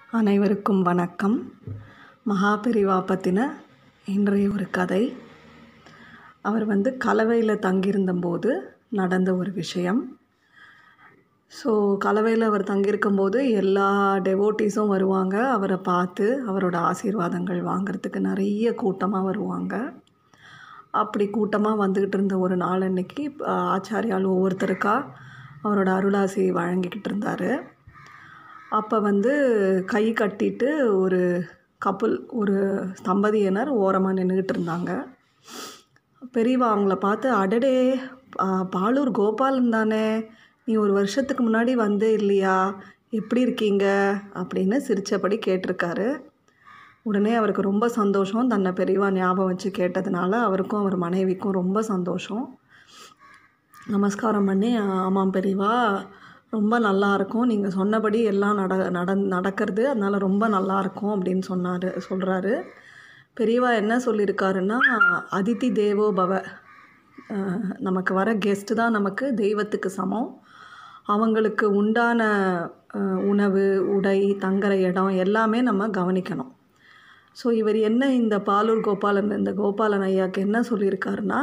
அனைவருக்கும் வணக்கம் மகாபெரிவா பற்றின இன்றைய ஒரு கதை அவர் வந்து கலவையில் தங்கியிருந்தபோது நடந்த ஒரு விஷயம் ஸோ கலவையில் அவர் தங்கியிருக்கும்போது எல்லா டெவோட்டீஸும் வருவாங்க அவரை பார்த்து அவரோட ஆசீர்வாதங்கள் வாங்கிறதுக்கு நிறைய கூட்டமாக வருவாங்க அப்படி கூட்டமாக வந்துக்கிட்டு இருந்த ஒரு நாள் அன்னைக்கு ஆச்சாரியால் ஒவ்வொருத்தருக்கா அவரோட அருளாசி வழங்கிக்கிட்டு இருந்தார் அப்போ வந்து கை கட்டிட்டு ஒரு கப்புல் ஒரு தம்பதியினர் ஓரமாக நின்றுக்கிட்டு இருந்தாங்க பெரியவா அவங்கள பார்த்து அடடே ஆ, பாலூர் கோபாலன் தானே நீ ஒரு வருஷத்துக்கு முன்னாடி வந்தே இல்லையா எப்படி இருக்கீங்க அப்படின்னு சிரித்தபடி கேட்டிருக்காரு உடனே அவருக்கு ரொம்ப சந்தோஷம் தன்னை பெரியவா ஞாபகம் வச்சு கேட்டதுனால அவருக்கும் அவர் மனைவிக்கும் ரொம்ப சந்தோஷம் நமஸ்காரம் பண்ணி ஆமாம் பெரியவா ரொம்ப நல்லா இருக்கும் நீங்கள் சொன்னபடி எல்லாம் நட நட நடக்கிறது அதனால் ரொம்ப நல்லா இருக்கும் அப்படின்னு சொன்னார் சொல்கிறாரு பெரியவா என்ன சொல்லியிருக்காருன்னா அதிதி தேவோ பவ அஹ், நமக்கு வர கெஸ்ட்டு தான் நமக்கு தெய்வத்துக்கு சமம் அவங்களுக்கு உண்டான அஹ், உணவு உடை தங்குற இடம் எல்லாமே நம்ம கவனிக்கணும் ஸோ இவர் என்ன இந்த பாலூர் கோபாலன் இந்த கோபாலன் ஐயாக்கு என்ன சொல்லியிருக்காருன்னா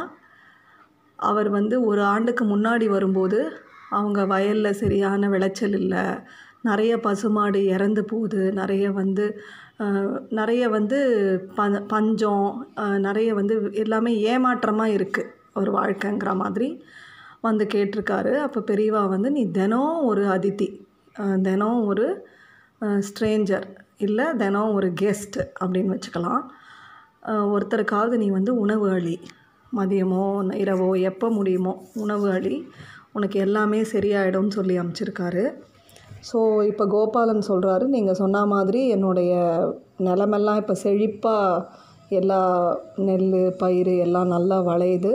அவர் வந்து ஒரு ஆண்டுக்கு முன்னாடி வரும்போது அவங்க வயலில் சரியான விளைச்சல் இல்லை நிறைய பசுமாடு இறந்து போகுது நிறைய வந்து அஹ், நிறைய வந்து ப பஞ்சம் அஹ், நிறைய வந்து எல்லாமே ஏமாற்றமாக இருக்குது ஒரு வாழ்க்கைங்கிற மாதிரி வந்து கேட்டிருக்காரு அப்போ பெரியவா வந்து நீ தினம் ஒரு அதித்தி அஹ், தினம் ஒரு ஸ்ட்ரேஞ்சர் இல்லை தினம் ஒரு கெஸ்ட் அப்படின்னு வச்சுக்கலாம் அஹ், ஒருத்தருக்காவது நீ வந்து உணவு அளி மதியமோ இரவோ எப்போ முடியுமோ உணவு அளி உனக்கு எல்லாமே சரியாயிடும்னு சொல்லி அமுச்சிருக்காரு ஸோ இப்போ கோபாலன் சொல்கிறாரு நீங்கள் சொன்ன மாதிரி என்னுடைய நிலமெல்லாம் இப்போ செழிப்பாக எல்லா நெல் பயிர் எல்லாம் நல்லா விளையுது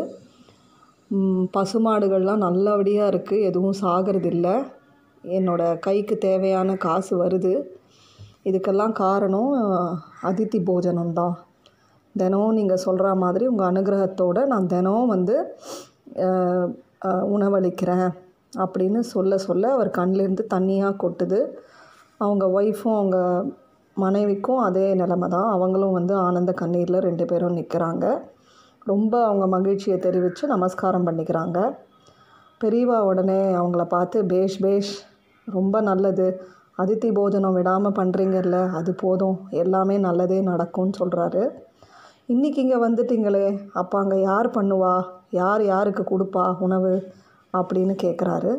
ம், பசுமாடுகள்லாம் நல்லபடியாக இருக்குது எதுவும் சாகிறது இல்லை என்னோட கைக்கு தேவையான காசு வருது இதுக்கெல்லாம் காரணம் அஹ், அதித்தி போஜனம் தான் தினம் நீங்கள் சொல்கிற மாதிரி உங்கள் அனுகிரகத்தோடு நான் தினம் வந்து அஹ், அஹ், உணவளிக்கிறேன் அப்படின்னு சொல்ல சொல்ல அவர் கண்ணிலேருந்து தண்ணியாக கொட்டுது அவங்க ஒய்ஃபும் அவங்க மனைவிக்கும் அதே நிலமை தான் அவங்களும் வந்து ஆனந்த கண்ணீரில் ரெண்டு பேரும் நிற்கிறாங்க ரொம்ப அவங்க மகிழ்ச்சியை தெரிவித்து நமஸ்காரம் பண்ணிக்கிறாங்க பெரியவா உடனே அவங்கள பார்த்து பேஷ் பேஷ் ரொம்ப நல்லது அதித்தி போஜனம் விடாமல் பண்ணுறீங்கல்ல அது போதும் எல்லாமே நல்லதே நடக்கும்னு சொல்கிறாரு இன்றைக்கி இங்கே வந்துட்டீங்களே அப்போ அங்கே யார் பண்ணுவா யார் யாருக்கு கொடுப்பா உணவு அப்படின்னு கேட்குறாரு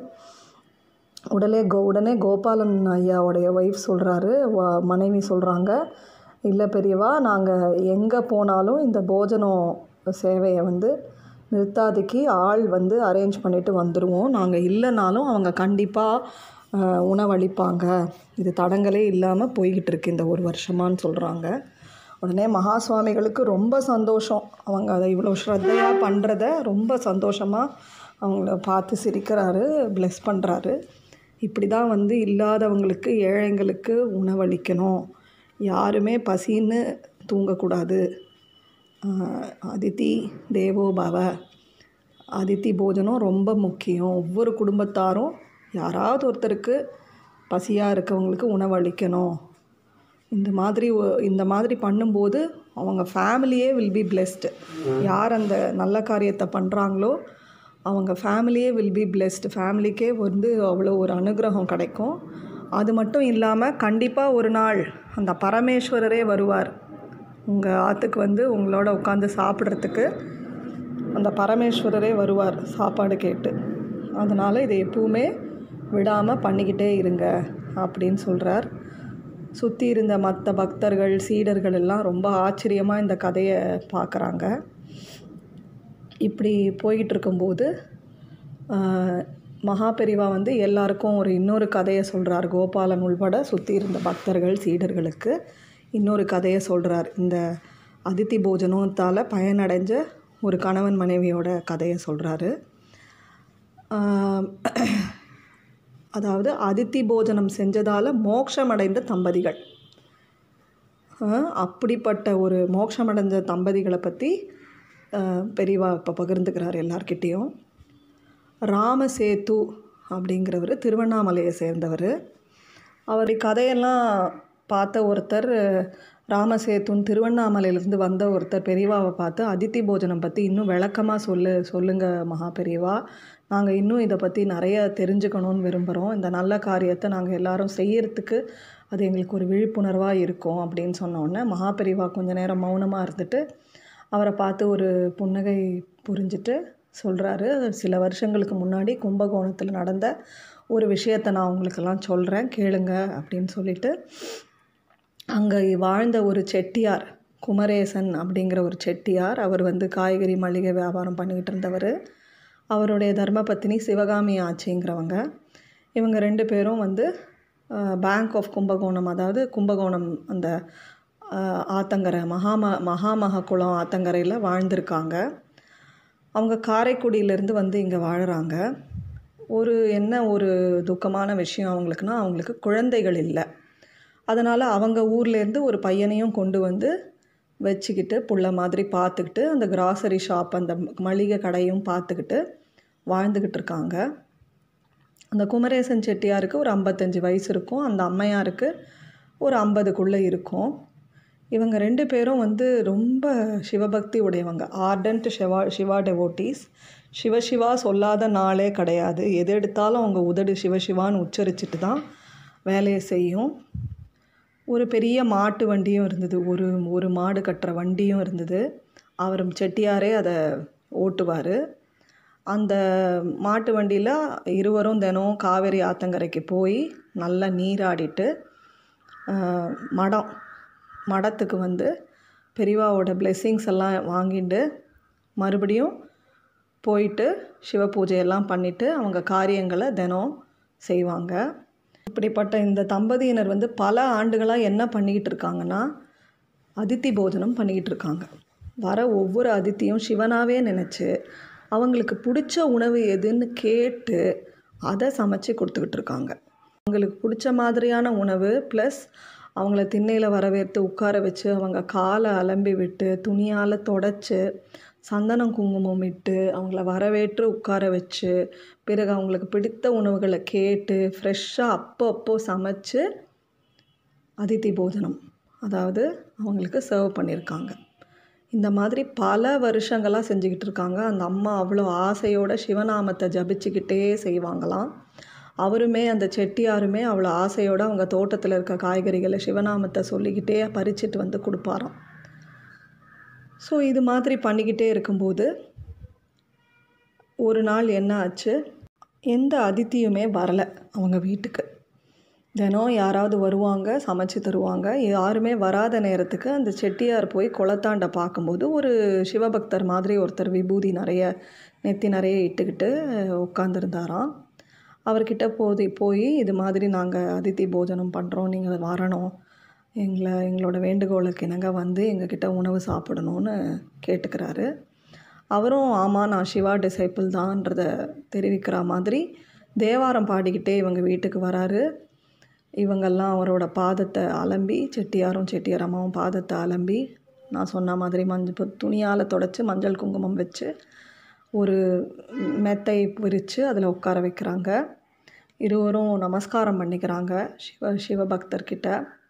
உடனே கோ உடனே கோபாலன் ஐயாவுடைய ஒய்ஃப் சொல்கிறாரு மனைவி சொல்கிறாங்க இல்லை பெரியவா நாங்கள் எங்கே போனாலும் இந்த போஜனம் சேவையை வந்து நிறுத்தாதிக்கு ஆள் வந்து அரேஞ்ச் பண்ணிட்டு வந்துடுவோம் நாங்கள் இல்லைனாலும் அவங்க கண்டிப்பாக உணவளிப்பாங்க இது தடங்களே இல்லாமல் போய்கிட்டு இருக்கு இந்த ஒரு வருஷமான்னு சொல்கிறாங்க உடனே மகா சுவாமிகளுக்கு ரொம்ப சந்தோஷம் அவங்க அதை இவ்வளோ ஸ்ரத்தையாக பண்ணுறத ரொம்ப சந்தோஷமாக அவங்கள பார்த்து சிரிக்கிறாரு ப்ளெஸ் பண்ணுறாரு இப்படி தான் வந்து இல்லாதவங்களுக்கு ஏழைங்களுக்கு உணவளிக்கணும் யாருமே பசின்னு தூங்கக்கூடாது ஆஹ் அதித்தி தேவோ பவ அதித்தி போஜனம் ரொம்ப முக்கியம் ஒவ்வொரு குடும்பத்தாரும் யாராவது ஒருத்தருக்கு பசியாக இருக்கவங்களுக்கு உணவளிக்கணும் இந்த மாதிரி ஒ- இந்த மாதிரி பண்ணும்போது அவங்க ஃபேமிலியே வில் பி பிளெஸ்டு யார் அந்த நல்ல காரியத்தை பண்ணுறாங்களோ அவங்க ஃபேமிலியே வில் பி பிளெஸ்டு ஃபேமிலிக்கே வந்து அவ்வளோ ஒரு அனுகிரகம் கிடைக்கும் அது மட்டும் இல்லாமல் கண்டிப்பாக ஒரு நாள் அந்த பரமேஸ்வரரே வருவார் உங்கள் ஆற்றுக்கு வந்து உங்களோட உட்காந்து சாப்பிட்றதுக்கு அந்த பரமேஸ்வரரே வருவார் சாப்பாடு கேட்டு அதனால் இதை எப்பவுமே விடாமல் பண்ணிக்கிட்டே இருங்க அப்படின்னு சொல்கிறார் சுற்றி இருந்த மற்ற பக்தர்கள் சீடர்கள் எல்லாம் ரொம்ப ஆச்சரியமாக இந்த கதையை பார்க்குறாங்க இப்படி போய்கிட்டு இருக்கும்போது ஆஹ், மகாபெரிவா வந்து எல்லாருக்கும் ஒரு இன்னொரு கதையை சொல்கிறார் கோபாலன் உள்பட சுற்றி இருந்த பக்தர்கள் சீடர்களுக்கு இன்னொரு கதையை சொல்கிறார் இந்த அதித்தி போஜனத்தால் பயனடைஞ்ச ஒரு கணவன் மனைவியோட கதையை சொல்கிறாரு அதாவது அதித்தி போஜனம் செஞ்சதால் மோட்சமடைந்த தம்பதிகள் ஆஹ், அப்படிப்பட்ட ஒரு மோட்சமடைஞ்ச தம்பதிகளை பற்றி பெரியவா இப்போ பகிர்ந்துக்கிறார் எல்லார்கிட்டேயும் ராமசேத்து அப்படிங்கிறவர் திருவண்ணாமலையை சேர்ந்தவர் அவர் கதையெல்லாம் பார்த்த ஒருத்தர் ராமசேத்துன் திருவண்ணாமலையிலேருந்து வந்த ஒருத்தர் பெரியவாவை பார்த்து அதித்தி போஜனம் பற்றி இன்னும் விளக்கமாக சொல்லு சொல்லுங்க மகா பெரியவா நாங்கள் இன்னும் இதை பற்றி நிறைய தெரிஞ்சுக்கணும்னு விரும்புகிறோம் இந்த நல்ல காரியத்தை நாங்கள் எல்லாரும் செய்யறதுக்கு அது எங்களுக்கு ஒரு விழிப்புணர்வாக இருக்கும் அப்படின்னு சொன்ன உடனே மகா பெரியவா கொஞ்ச நேரம் மௌனமாக இருந்துட்டு அவரை பார்த்து ஒரு புன்னகை புரிஞ்சிட்டு சொல்கிறாரு சில வருஷங்களுக்கு முன்னாடி கும்பகோணத்தில் நடந்த ஒரு விஷயத்தை நான் உங்களுக்கெல்லாம் சொல்கிறேன் கேளுங்க அப்படின்னு சொல்லிட்டு அங்கே வாழ்ந்த ஒரு செட்டியார் குமரேசன் அப்படிங்கிற ஒரு செட்டியார் அவர் வந்து காய்கறி மளிகை வியாபாரம் பண்ணிக்கிட்டு இருந்தவர் அவருடைய தர்மபத்தினி சிவகாமி ஆச்சிங்கிறவங்க இவங்க ரெண்டு பேரும் வந்து பேங்க் ஆஃப் கும்பகோணம் அதாவது கும்பகோணம் அந்த அஹ், ஆத்தங்கரை மகாம மகாமக குளம் ஆத்தங்கரையில் வாழ்ந்திருக்காங்க அவங்க காரைக்குடியிலேருந்து வந்து இங்கே வாழுறாங்க ஒரு என்ன ஒரு துக்கமான விஷயம் அவங்களுக்குன்னா அவங்களுக்கு குழந்தைகள் இல்லை அதனால் அவங்க ஊர்லேருந்து ஒரு பையனையும் கொண்டு வந்து வச்சுக்கிட்டு புள்ள மாதிரி பார்த்துக்கிட்டு அந்த கிராசரி ஷாப் அந்த மளிகை கடையும் பார்த்துக்கிட்டு வாழ்ந்துக்கிட்டு இருக்காங்க அந்த குமரேசன் செட்டியாருக்கு ஒரு ஐம்பத்தஞ்சு வயசு இருக்கும் அந்த அம்மையாருக்கு ஒரு ஐம்பதுக்குள்ளே இருக்கும் இவங்க ரெண்டு பேரும் வந்து ரொம்ப சிவபக்தி உடையவங்க ஆர்டன்ட் சிவா சிவா டெவோட்டீஸ் சிவசிவா சொல்லாத நாளே கிடையாது எது எடுத்தாலும் அவங்க உதடு சிவசிவான்னு உச்சரிச்சுட்டு தான் வேலையை செய்யும் ஒரு பெரிய மாட்டு வண்டியும் இருந்தது ஒரு ஒரு மாடு கட்டுற வண்டியும் இருந்தது அவர் செட்டியாரே அதை ஓட்டுவார் அந்த மாட்டு வண்டியில் இருவரும் தினம் காவேரி ஆத்தங்கரைக்கு போய் நல்லா நீராடிட்டு ஆஹ், மடம் மடத்துக்கு வந்து பெரியவாவோட blessings எல்லாம் வாங்கிட்டு மறுபடியும் போயிட்டு சிவ பூஜையெல்லாம் பண்ணிவிட்டு அவங்க காரியங்களை தினம் செய்வாங்க இப்படிப்பட்ட இந்த தம்பதியினர் வந்து பல ஆண்டுகளாக என்ன பண்ணிக்கிட்டு இருக்காங்கன்னா அதித்தி போஜனம் பண்ணிக்கிட்டு இருக்காங்க வர ஒவ்வொரு அதித்தியும் சிவனாவே நினச்சி அவங்களுக்கு பிடிச்ச உணவு எதுன்னு கேட்டு அதை சமைச்சு கொடுத்துக்கிட்டு இருக்காங்க அவங்களுக்கு பிடிச்ச மாதிரியான உணவு ப்ளஸ் அவங்கள திண்ணையில் வரவேற்று உட்கார வச்சு அவங்க காலை அலம்பி விட்டு துணியால் தொடச்சி சந்தனம் குங்குமம் இட்டு அவங்கள வரவேற்று உட்கார வச்சு பிறகு அவங்களுக்கு பிடித்த உணவுகளை கேட்டு ஃப்ரெஷ்ஷாக அப்போ அப்போ சமைச்சு அதித்தி போஜனம் அதாவது அவங்களுக்கு சர்வ் பண்ணியிருக்காங்க இந்த மாதிரி பல வருஷங்களாக செஞ்சுக்கிட்டு இருக்காங்க அந்த அம்மா அவ்வளோ ஆசையோட சிவநாமத்தை ஜபிச்சுக்கிட்டே செய்வாங்களாம் அவருமே அந்த செட்டியாருமே அவ்வளோ ஆசையோட அவங்க தோட்டத்தில் இருக்க காய்கறிகளை சிவநாமத்தை சொல்லிக்கிட்டே பறிச்சிட்டு வந்து கொடுப்பாராம் ஸோ இது மாதிரி பண்ணிக்கிட்டே இருக்கும்போது ஒரு நாள் என்ன ஆச்சு எந்த அதித்தியுமே வரலை அவங்க வீட்டுக்கு தினம் யாராவது வருவாங்க சமைச்சு தருவாங்க யாருமே வராத நேரத்துக்கு அந்த செட்டியார் போய் குளத்தாண்ட பார்க்கும்போது ஒரு சிவபக்தர் மாதிரி ஒருத்தர் விபூதி நிறைய நெத்தி நிறைய இட்டுக்கிட்டு உட்காந்துருந்தாராம் அவர்கிட்ட போதி போய் இது மாதிரி நாங்கள் அதித்தி போஜனம் பண்ணுறோம் நீங்கள் வரணும் எங்களை எங்களோட வேண்டுகோளுக்கு இணங்க வந்து எங்ககிட்ட உணவு சாப்பிடணும்னு கேட்டுக்கிறாரு அவரும் ஆமாம் நான் சிவா டிசைப்பிள் தான்றதை தெரிவிக்கிற மாதிரி தேவாரம் பாடிக்கிட்டே இவங்க வீட்டுக்கு வராரு இவங்கெல்லாம் அவரோட பாதத்தை அலம்பி செட்டியாரும் செட்டியார் அம்மாவும் பாதத்தை அலம்பி நான் சொன்ன மாதிரி மஞ்சள் துணியால் தொடச்சி மஞ்சள் குங்குமம் வச்சு ஒரு மெத்தை விரித்து அதில் உட்கார வைக்கிறாங்க இருவரும் நமஸ்காரம் பண்ணிக்கிறாங்க சிவ சிவபக்தர்கிட்ட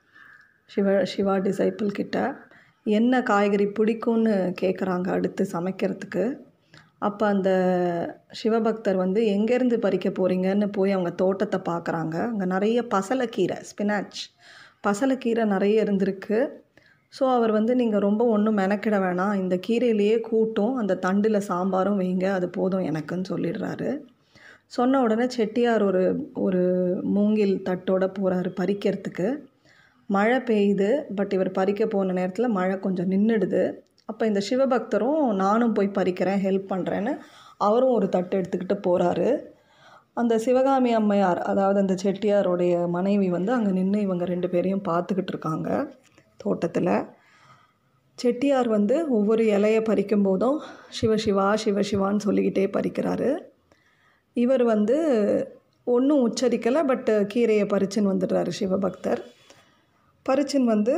சிவ சிவா டிசைப்பிள் கிட்ட என்ன காய்கறி பிடிக்கும்னு கேட்குறாங்க அடுத்து சமைக்கிறதுக்கு அப்போ அந்த சிவபக்தர் வந்து எங்கேருந்து பறிக்க போகிறீங்கன்னு போய் அவங்க தோட்டத்தை பார்க்குறாங்க அங்கே நிறைய பசலைக்கீரை ஸ்பினாச் பசலைக்கீரை நிறைய இருந்திருக்கு ஸோ அவர் வந்து நீங்கள் ரொம்ப ஒன்றும் மெனக்கிட வேணாம் இந்த கீரையிலேயே கூட்டும் அந்த தண்டில் சாம்பாரும் வைங்க அது போதும் எனக்குன்னு சொல்லிடுறாரு சொன்ன உடனே செட்டியார் ஒரு ஒரு மூங்கில் தட்டோட போகிறாரு பறிக்கிறதுக்கு மழை பெய்யுது பட் இவர் பறிக்க போன நேரத்தில் மழை கொஞ்சம் நின்றுடுது அப்போ இந்த சிவபக்தரும் நானும் போய் பறிக்கிறேன் ஹெல்ப் பண்ணுறேன்னு அவரும் ஒரு தட்டு எடுத்துக்கிட்டு போகிறாரு அந்த சிவகாமி அம்மையார் அதாவது அந்த செட்டியாருடைய மனைவி வந்து அங்கே நின்று இவங்க ரெண்டு பேரையும் பார்த்துக்கிட்டு இருக்காங்க தோட்டத்தில் செட்டியார் வந்து ஒவ்வொரு இலையை பறிக்கும் போதும் சிவசிவா சிவசிவான்னு சொல்லிக்கிட்டே பறிக்கிறாரு இவர் வந்து ஒன்றும் உச்சரிக்கலை பட் கீரையை பறிச்சுன்னு வந்துடுறாரு சிவபக்தர் பறிச்சுன்னு வந்து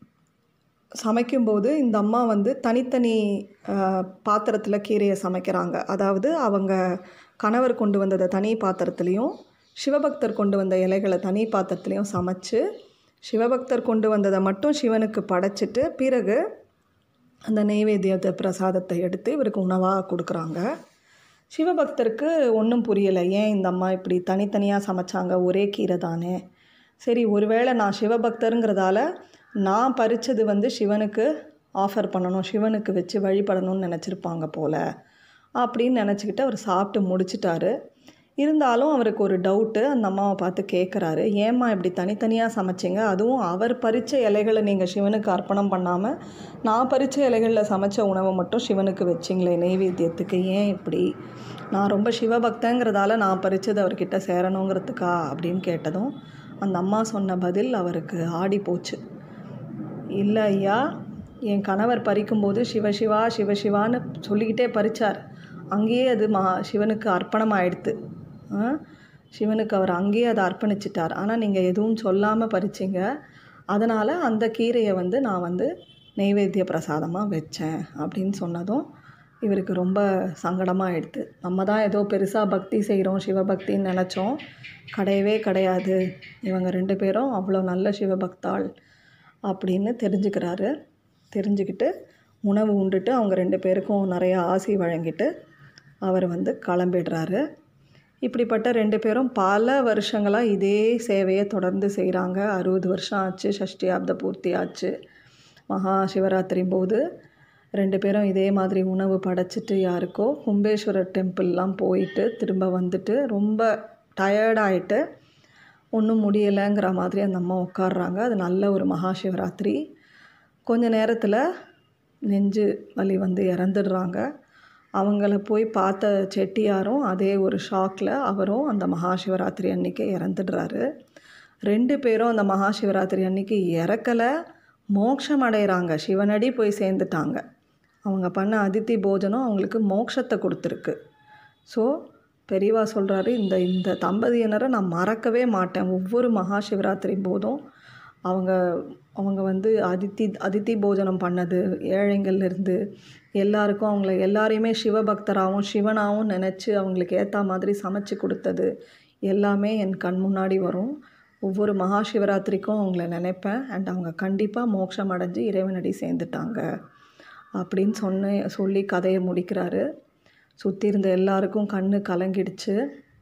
சமைக்கும்போது இந்த அம்மா வந்து தனித்தனி பாத்திரத்தில் கீரையை சமைக்கிறாங்க அதாவது அவங்க கணவர் கொண்டு வந்ததை தனி பாத்திரத்துலேயும் சிவபக்தர் கொண்டு வந்த இலைகளை தனி பாத்திரத்துலேயும் சமைச்சு சிவபக்தர் கொண்டு வந்ததை மட்டும் சிவனுக்கு படைச்சிட்டு பிறகு அந்த நெய்வேத்தியத்தை பிரசாதத்தை எடுத்து இவருக்கு உணவாக கொடுக்குறாங்க சிவபக்தருக்கு ஒன்றும் புரியலை ஏன் இந்த அம்மா இப்படி தனித்தனியாக சமைச்சாங்க ஒரே கீரை தானே சரி ஒருவேளை நான் சிவபக்தருங்கிறதால நான் பறித்தது வந்து சிவனுக்கு ஆஃபர் பண்ணணும் சிவனுக்கு வச்சு வழிபடணும்னு நினச்சிருப்பாங்க போல் அப்படின்னு நினச்சிக்கிட்டு அவர் சாப்பிட்டு முடிச்சிட்டாரு இருந்தாலும் அவருக்கு ஒரு டவுட்டு அந்த அம்மாவை பார்த்து கேட்குறாரு ஏம்மா இப்படி தனித்தனியாக சமைச்சிங்க அதுவும் அவர் பறித்த இலைகளை நீங்கள் சிவனுக்கு அர்ப்பணம் பண்ணாமல் நான் பறித்த இலைகளில் சமைச்ச உணவை மட்டும் சிவனுக்கு வச்சிங்களே நெய்வேத்தியத்துக்கு ஏன் இப்படி நான் ரொம்ப சிவபக்தங்கிறதால நான் பறித்தது அவர்கிட்ட சேரணுங்கிறதுக்கா அப்படின்னு கேட்டதும் அந்த அம்மா சொன்ன பதில் அவருக்கு ஆடி போச்சு இல்லை ஐயா என் கணவர் பறிக்கும்போது சிவசிவா சிவசிவான்னு சொல்லிக்கிட்டே பறித்தார் அங்கேயே அது மா சிவனுக்கு அர்ப்பணம் ஆயிடுத்து ஆ? சிவனுக்கு அவர் அங்கேயே அதை அர்ப்பணிச்சிட்டார் ஆனால் நீங்கள் எதுவும் சொல்லாமல் பறிச்சிங்க அதனால் அந்த கீரையை வந்து நான் வந்து நெய்வேத்திய பிரசாதமாக வச்சேன் அப்படின்னு சொன்னதும் இவருக்கு ரொம்ப சங்கடமாக ஆயிடுது நம்ம தான் ஏதோ பெருசாக பக்தி செய்கிறோம் சிவபக்தின்னு நினச்சோம் கிடையவே கிடையாது இவங்க ரெண்டு பேரும் அவ்வளோ நல்ல சிவபக்தாள் அப்படின்னு தெரிஞ்சுக்கிறாரு தெரிஞ்சுக்கிட்டு உணவு உண்டுட்டு அவங்க ரெண்டு பேருக்கும் நிறையா ஆசி வழங்கிட்டு அவர் வந்து கிளம்பிடுறாரு இப்படிப்பட்ட ரெண்டு பேரும் பல வருஷங்களாக இதே சேவையை தொடர்ந்து செய்கிறாங்க அறுபது வருஷம் ஆச்சு சஷ்டியாப்த பூர்த்தி ஆச்சு மகா சிவராத்திரி போது ரெண்டு பேரும் இதே மாதிரி உணவு படைச்சிட்டு யாருக்கோ கும்பேஸ்வரர் டெம்பிள்லாம் போயிட்டு திரும்ப வந்துட்டு ரொம்ப டயர்டாயிட்டு ஒன்றும் முடியலைங்கிற மாதிரி அந்த அம்மா உட்காடுறாங்க அது நல்ல ஒரு மகா சிவராத்திரி கொஞ்ச நேரத்தில் நெஞ்சு வலி வந்து இறந்துடுறாங்க அவங்கள போய் பார்த்த செட்டியாரும் அதே ஒரு ஷாக்கில் அவரும் அந்த மகா சிவராத்திரி அன்னைக்கு இறந்துடுறாரு ரெண்டு பேரும் அந்த மகா சிவராத்திரி அன்னைக்கு இறக்கலை மோட்சம் அடைகிறாங்க சிவனடி போய் சேர்ந்துட்டாங்க அவங்க பண்ண அதித்தி போஜனம் அவங்களுக்கு மோட்சத்தை கொடுத்துருக்கு ஸோ பெரியவா சொல்கிறாரு இந்த இந்த தம்பதியினரை நான் மறக்கவே மாட்டேன் ஒவ்வொரு மகா சிவராத்திரி போதும் அவங்க அவங்க வந்து அதித்தி அதித்தி போஜனம் பண்ணது ஏழைங்கள்லேருந்து எல்லாருக்கும் அவங்கள எல்லாரையுமே சிவபக்தராகவும் சிவனாகவும் நினச்சி அவங்களுக்கு ஏற்ற மாதிரி சமைச்சு கொடுத்தது எல்லாமே என் கண் முன்னாடி வரும் ஒவ்வொரு மகா சிவராத்திரிக்கும் அவங்கள நினைப்பேன் அண்ட் அவங்க கண்டிப்பாக மோட்சம் அடைஞ்சு இறைவனடி சேர்ந்துட்டாங்க அப்படின்னு சொன்ன சொல்லி கதையை முடிக்கிறாரு சுற்றி இருந்த எல்லாருக்கும் கண்ணு கலங்கிடுச்சு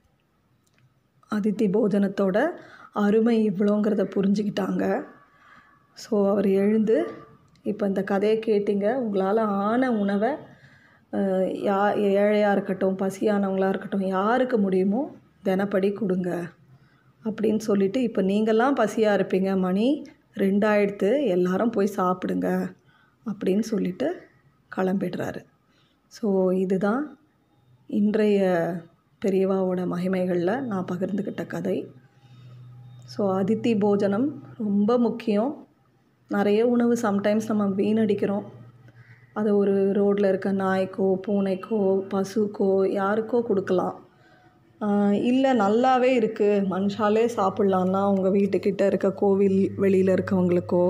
அதித்தி போஜனத்தோட அருமை இவ்வளோங்கிறத புரிஞ்சுக்கிட்டாங்க ஸோ அவர் எழுந்து இப்போ இந்த கதையை கேட்டிங்க உங்களால் ஆன உணவை அஹ், யா ஏழையாக இருக்கட்டும் பசியானவங்களாக இருக்கட்டும் யாருக்கு முடியுமோ தினப்படி கொடுங்க அப்படின்னு சொல்லிட்டு இப்போ நீங்கள்லாம் பசியாக இருப்பீங்க மணி ரெண்டாயிரத்து எல்லாரும் போய் சாப்பிடுங்க அப்படின்னு சொல்லிட்டு கிளம்பிடுறாரு ஸோ இதுதான் இன்றைய பெரியவாவோட மகிமைகளில் நான் பகிர்ந்துக்கிட்ட கதை ஸோ அதித்தி போஜனம் ரொம்ப முக்கியம் நிறைய உணவு சம்டைம்ஸ் நம்ம வீணடிக்கிறோம் அதை ஒரு ரோட்டில் இருக்க நாய்க்கோ பூனைக்கோ பசுக்கோ யாருக்கோ கொடுக்கலாம் இல்லை நல்லாவே இருக்குது மனுஷாலே சாப்பிட்லான்னா உங்கள் வீட்டுக்கிட்ட இருக்க கோவில் வெளியில் இருக்கவங்களுக்கோ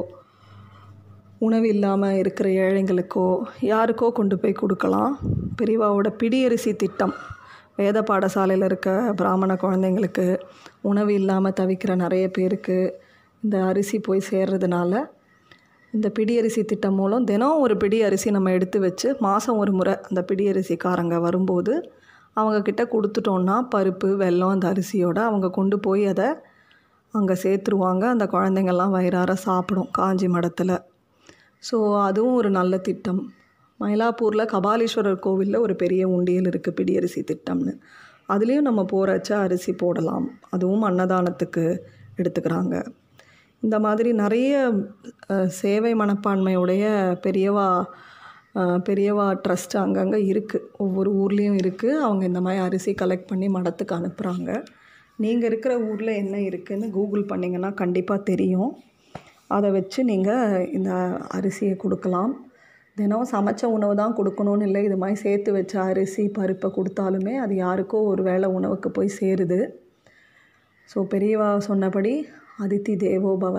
உணவு இல்லாமல் இருக்கிற ஏழைங்களுக்கோ யாருக்கோ கொண்டு போய் கொடுக்கலாம் பெரியவாவோட பிடியரிசி திட்டம் வேத பாடசாலையில் இருக்க பிராமண குழந்தைங்களுக்கு உணவு இல்லாமல் தவிக்கிற நிறைய பேருக்கு இந்த அரிசி போய் சேர்றதுனால இந்த பிடி அரிசி திட்டம் மூலம் தினம் ஒரு பிடி அரிசி நம்ம எடுத்து வச்சு மாதம் ஒரு முறை அந்த பிடி அரிசிக்காரங்க வரும்போது அவங்கக்கிட்ட கொடுத்துட்டோன்னா பருப்பு வெல்லம் அந்த அரிசியோட அவங்க கொண்டு போய் அதை அங்கே சேர்த்துருவாங்க அந்த குழந்தைங்கள்லாம் வயிறார சாப்பிடும் காஞ்சி மடத்தில் ஸோ அதுவும் ஒரு நல்ல திட்டம் மயிலாப்பூரில் கபாலீஸ்வரர் கோவிலில் ஒரு பெரிய உண்டியல் இருக்குது பிடியரிசி திட்டம்னு அதுலேயும் நம்ம போகிறச்ச அரிசி போடலாம் அதுவும் அன்னதானத்துக்கு எடுத்துக்கிறாங்க இந்த மாதிரி நிறைய அஹ், சேவை மனப்பான்மையுடைய பெரியவா அஹ், பெரியவா ட்ரஸ்ட் அங்கங்கே இருக்குது ஒவ்வொரு ஊர்லேயும் இருக்குது அவங்க இந்த மாதிரி அரிசி கலெக்ட் பண்ணி மடத்துக்கு அனுப்புகிறாங்க நீங்கள் இருக்கிற ஊரில் என்ன இருக்குதுன்னு கூகுள் பண்ணிங்கன்னா கண்டிப்பாக தெரியும் அதை வச்சு நீங்கள் இந்த அரிசியை கொடுக்கலாம் தினம் சமைச்ச உணவு தான் கொடுக்கணும்னு இல்லை இது மாதிரி சேர்த்து வச்ச அரிசி பருப்பை கொடுத்தாலுமே அது யாருக்கோ ஒரு வேளை உணவுக்கு போய் சேருது ஸோ பெரியவா சொன்னபடி அதித்தி தேவோபவ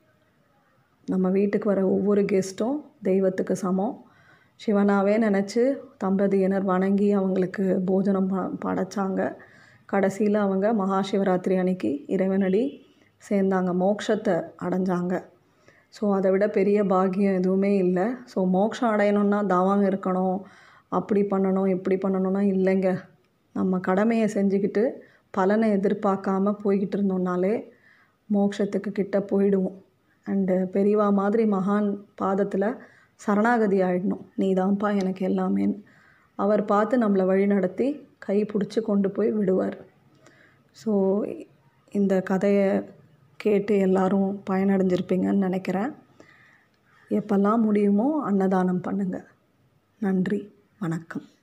நம்ம வீட்டுக்கு வர ஒவ்வொரு கெஸ்ட்டும் தெய்வத்துக்கு சமம் சிவனாவே நினச்சி தம்பதியினர் வணங்கி அவங்களுக்கு போஜனம் ப படைச்சாங்க கடைசியில் அவங்க மகா சிவராத்திரி அன்னைக்கு இறைவனடி சேர்ந்தாங்க மோட்சத்தை அடைஞ்சாங்க ஸோ அதை விட பெரிய பாக்கியம் எதுவுமே இல்லை ஸோ மோட்சம் அடையணும்னா தவம் இருக்கணும் அப்படி பண்ணணும் இப்படி பண்ணணும்னா இல்லைங்க நம்ம கடமையை செஞ்சுக்கிட்டு பலனை எதிர்பார்க்காம போய்கிட்டு இருந்தோம்னாலே மோட்சத்துக்கு கிட்ட போயிடுவோம் அண்டு பெரியவா மாதிரி மகான் பாதத்தில் சரணாகதி ஆயிடணும் நீ தான்ப்பா எனக்கு எல்லாமேன்னு அவர் பார்த்து நம்மளை வழி நடத்தி கை பிடிச்சி கொண்டு போய் விடுவார் ஸோ இந்த கதையை கேட்டு எல்லாரும் பயனடைஞ்சிருப்பீங்கன்னு நினைக்கிறேன் எப்பெல்லாம் முடியுமோ அன்னதானம் பண்ணுங்கள் நன்றி வணக்கம்